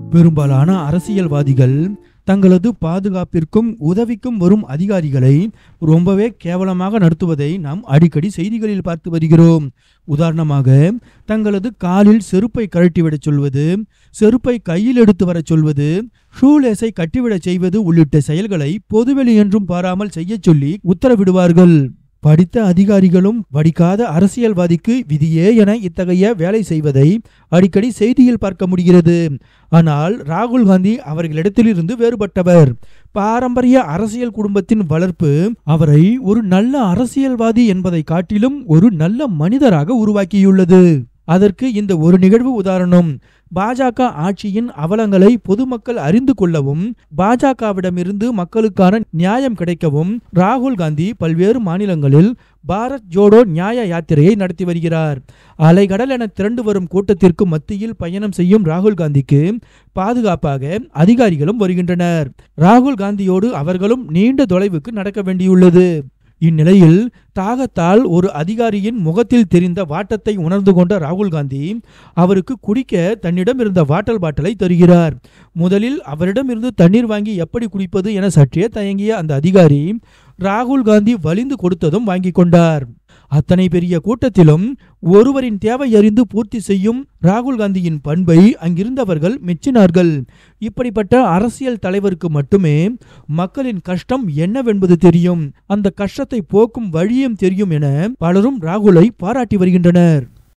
பெரும்பாலான அரசியல்வாதிகள் தங்களது பாதுகாப்பிற்கும் உதவிக்கும் வரும் அதிகாரிகளை ரொம்பவே கேவலமாக நடத்துவதை நாம் அடிக்கடி செய்திகளில் பார்த்து வருகிறோம் உதாரணமாக தங்களது காலில் செருப்பை கழட்டிவிடச் சொல்வது செருப்பை கையில் எடுத்து வரச் சொல்வது ஷூலேஸை கட்டிவிடச் செய்வது உள்ளிட்ட செயல்களை பொதுவெளி என்றும் பாராமல் செய்யச் சொல்லி உத்தரவிடுவார்கள் படித்த அதிகாரிகளும் படிக்காத அரசியல்வாதிக்கு விதியே என இத்தகைய வேலை செய்வதை அடிக்கடி செய்தியில் பார்க்க முடிகிறது ஆனால் ராகுல் காந்தி அவர்களிடத்திலிருந்து வேறுபட்டவர் பாரம்பரிய அரசியல் குடும்பத்தின் வளர்ப்பு அவரை ஒரு நல்ல அரசியல்வாதி என்பதை காட்டிலும் ஒரு நல்ல மனிதராக உருவாக்கியுள்ளது அதற்கு இந்த ஒரு நிகழ்வு உதாரணம் பாஜக ஆட்சியின் அவலங்களை பொதுமக்கள் அறிந்து கொள்ளவும் பாஜகவிடமிருந்து மக்களுக்கான நியாயம் கிடைக்கவும் ராகுல் காந்தி பல்வேறு மாநிலங்களில் பாரத் ஜோடோ நியாய யாத்திரையை நடத்தி வருகிறார் அலைகடல் என திரண்டு வரும் கூட்டத்திற்கு மத்தியில் பயணம் செய்யும் ராகுல் காந்திக்கு பாதுகாப்பாக அதிகாரிகளும் வருகின்றனர் ராகுல் காந்தியோடு அவர்களும் நீண்ட தொலைவுக்கு நடக்க வேண்டியுள்ளது இந்நிலையில் தாகத்தால் ஒரு அதிகாரியின் முகத்தில் தெரிந்த வாட்டத்தை உணர்ந்து கொண்ட ராகுல் காந்தி அவருக்கு குடிக்க தன்னிடம் இருந்த வாட்டல் பாட்டலை தருகிறார் முதலில் அவரிடமிருந்து தண்ணீர் வாங்கி எப்படி குடிப்பது என சற்றே தயங்கிய அந்த அதிகாரி ராகுல் காந்தி வலிந்து கொடுத்ததும் வாங்கி கொண்டார் அத்தனை பெரிய கூட்டத்திலும் ஒருவரின் தேவை அறிந்து பூர்த்தி செய்யும் ராகுல் காந்தியின் பண்பை அங்கிருந்தவர்கள் மெச்சினார்கள் இப்படிப்பட்ட அரசியல் தலைவருக்கு மட்டுமே மக்களின் கஷ்டம் என்னவென்பது தெரியும் அந்த கஷ்டத்தை போக்கும் வழியும் தெரியும் என பலரும் ராகுலை பாராட்டி வருகின்றனர்